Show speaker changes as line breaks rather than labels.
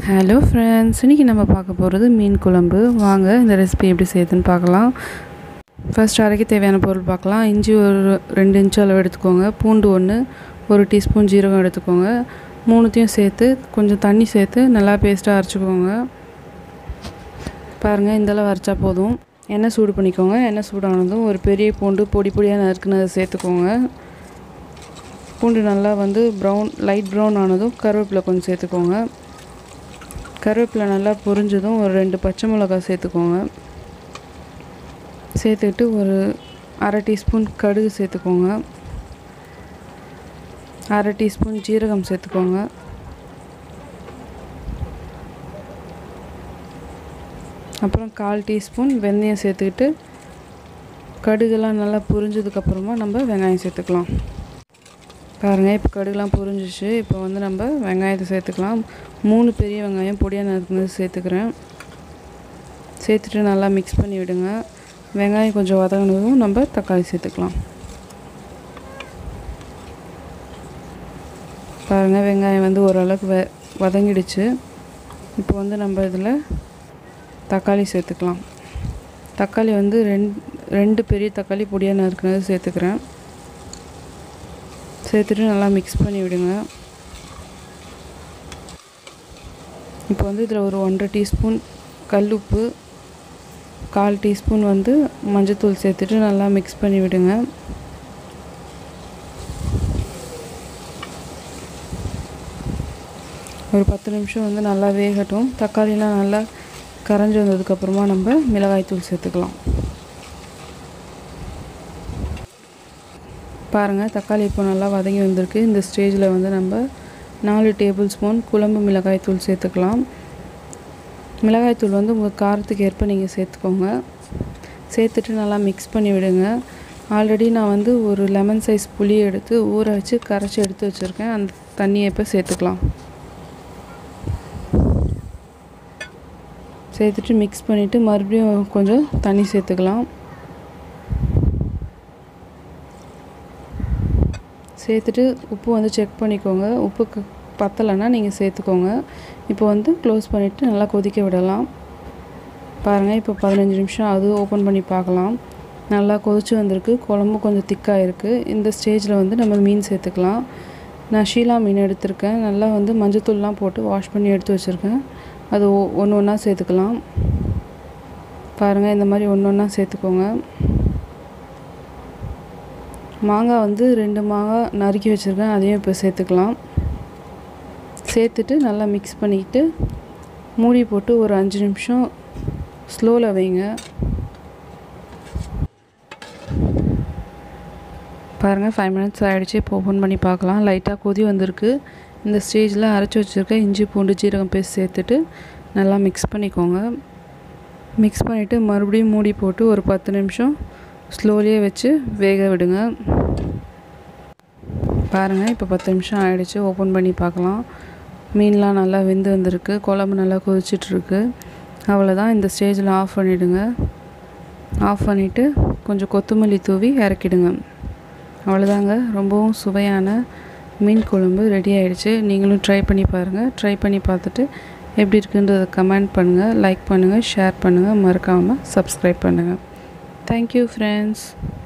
hello friends இன்றைக்கி நம்ம பார்க்க போகிறது மீன் குழம்பு வாங்க இந்த ரெசிபி எப்படி செய்யுதுன்னு பார்க்கலாம் ஃபர்ஸ்ட் அரைக்க தேவையான பொருள் பார்க்கலாம் இஞ்சி ஒரு ரெண்டு இன்ச்சு அளவு எடுத்துக்கோங்க பூண்டு ஒன்று ஒரு டீஸ்பூன் ஜீரகம் எடுத்துக்கோங்க மூணுத்தையும் சேர்த்து கொஞ்சம் தண்ணி சேர்த்து நல்லா பேஸ்ட்டாக அரைச்சிக்கோங்க பாருங்கள் இந்தளவு அரைச்சா போதும் எண்ணெய் சூடு பண்ணிக்கோங்க எண்ணெய் சூடானதும் ஒரு பெரிய பூண்டு பொடி பொடியாக நறுக்குனதை சேர்த்துக்கோங்க பூண்டு நல்லா வந்து ப்ரௌன் லைட் ப்ரௌன் ஆனதும் கருவேப்பிலை கொஞ்சம் சேர்த்துக்கோங்க கருவேப்பிலை நல்லா பொரிஞ்சதும் ஒரு ரெண்டு பச்சை மிளகாய் சேர்த்துக்கோங்க சேர்த்துக்கிட்டு ஒரு அரை டீஸ்பூன் கடுகு சேர்த்துக்கோங்க அரை டீஸ்பூன் ஜீரகம் சேர்த்துக்கோங்க அப்புறம் கால் டீஸ்பூன் வெந்தயம் சேர்த்துக்கிட்டு கடுகுலாம் நல்லா புரிஞ்சதுக்கப்புறமா நம்ம வெங்காயம் சேர்த்துக்கலாம் பாருங்கள் இப்போ கடுகுலாம் புரிஞ்சிச்சு இப்போ வந்து நம்ம வெங்காயத்தை சேர்த்துக்கலாம் மூணு பெரிய வெங்காயம் பொடியாக நறுக்குனது சேர்த்துக்கிறேன் சேர்த்துட்டு நல்லா மிக்ஸ் பண்ணி விடுங்க வெங்காயம் கொஞ்சம் வதங்கினதும் நம்ம தக்காளி சேர்த்துக்கலாம் பாருங்கள் வெங்காயம் வந்து ஓரளவுக்கு வ வதங்கிடுச்சு இப்போ வந்து நம்ம இதில் தக்காளி சேர்த்துக்கலாம் தக்காளி வந்து ரெண்டு ரெண்டு பெரிய தக்காளி பொடியாக நறுக்குனது சேர்த்துக்கிறேன் சேர்த்துட்டு நல்லா மிக்ஸ் பண்ணி விடுங்க இப்போ வந்து இதில் ஒரு ஒன்றரை டீஸ்பூன் கல் உப்பு கால் டீஸ்பூன் வந்து மஞ்சத்தூள் சேர்த்துட்டு நல்லா மிக்ஸ் பண்ணி விடுங்க ஒரு பத்து நிமிஷம் வந்து நல்லா வேகட்டும் தக்காளிலாம் நல்லா கரைஞ்சி வந்ததுக்கப்புறமா நம்ம மிளகாய்த்தூள் சேர்த்துக்கலாம் பாருங்கள் தக்காளி இப்போ நல்லா வதங்கி வந்திருக்கு இந்த ஸ்டேஜில் வந்து நம்ம நாலு டேபிள் ஸ்பூன் குழம்பு மிளகாய் தூள் சேர்த்துக்கலாம் மிளகாய் தூள் வந்து உங்கள் காரத்துக்கு ஏற்ப நீங்கள் சேர்த்துக்கோங்க சேர்த்துட்டு நல்லா மிக்ஸ் பண்ணி விடுங்க ஆல்ரெடி நான் வந்து ஒரு லெமன் சைஸ் புளி எடுத்து ஊற வச்சு கரைச்சி எடுத்து வச்சுருக்கேன் அந்த தண்ணியை இப்போ சேர்த்துக்கலாம் சேர்த்துட்டு மிக்ஸ் பண்ணிவிட்டு மறுபடியும் கொஞ்சம் தண்ணி சேர்த்துக்கலாம் சேர்த்துட்டு உப்பு வந்து செக் பண்ணிக்கோங்க உப்பு பத்தலைன்னா நீங்கள் சேர்த்துக்கோங்க இப்போ வந்து க்ளோஸ் பண்ணிவிட்டு நல்லா கொதிக்க விடலாம் பாருங்கள் இப்போ பதினஞ்சு நிமிஷம் அது ஓப்பன் பண்ணி பார்க்கலாம் நல்லா கொதிச்சு வந்திருக்கு குழம்பு கொஞ்சம் திக்காக இருக்குது இந்த ஸ்டேஜில் வந்து நம்ம மீன் சேர்த்துக்கலாம் நான் ஷீலா மீன் எடுத்திருக்கேன் நல்லா வந்து மஞ்சத்தூள்லாம் போட்டு வாஷ் பண்ணி எடுத்து வச்சுருக்கேன் அது ஒன்று ஒன்றா சேர்த்துக்கலாம் பாருங்கள் இந்த மாதிரி ஒன்று ஒன்றா சேர்த்துக்கோங்க மாங்காய் வந்து ரெண்டு மாங்காய் நறுக்கி வச்சுருக்கேன் அதையும் இப்போ சேர்த்துக்கலாம் சேர்த்துட்டு நல்லா மிக்ஸ் பண்ணிக்கிட்டு மூடி போட்டு ஒரு அஞ்சு நிமிஷம் ஸ்லோவில் வைங்க பாருங்கள் ஃபைவ் மினிட்ஸ் ஆகிடுச்சு இப்போ ஓப்பன் பண்ணி பார்க்கலாம் லைட்டாக கொதி வந்திருக்கு இந்த ஸ்டேஜில் அரைச்சி வச்சுருக்க இஞ்சி பூண்டு ஜீரகம் பேஸ்ட் சேர்த்துட்டு நல்லா மிக்ஸ் பண்ணிக்கோங்க மிக்ஸ் பண்ணிவிட்டு மறுபடியும் மூடி போட்டு ஒரு பத்து நிமிஷம் ஸ்லோலியே வச்சு வேக விடுங்க பாருங்கள் இப்போ பத்து நிமிஷம் ஆகிடுச்சு ஓப்பன் பண்ணி பார்க்கலாம் மீன்லாம் நல்லா வெந்து வந்திருக்கு குழம்பு நல்லா கொதிச்சிட்ருக்கு அவ்வளோதான் இந்த ஸ்டேஜில் ஆஃப் பண்ணிவிடுங்க ஆஃப் பண்ணிவிட்டு கொஞ்சம் கொத்தமல்லி தூவி இறக்கிடுங்க அவ்வளோதாங்க ரொம்பவும் சுவையான மீன் குழம்பு ரெடி ஆகிடுச்சு நீங்களும் ட்ரை பண்ணி பாருங்கள் ட்ரை பண்ணி பார்த்துட்டு எப்படி இருக்குன்றதை கமெண்ட் பண்ணுங்கள் லைக் பண்ணுங்கள் ஷேர் பண்ணுங்கள் மறக்காமல் சப்ஸ்கிரைப் பண்ணுங்கள் தேங்க்யூ ஃப்ரெண்ட்ஸ்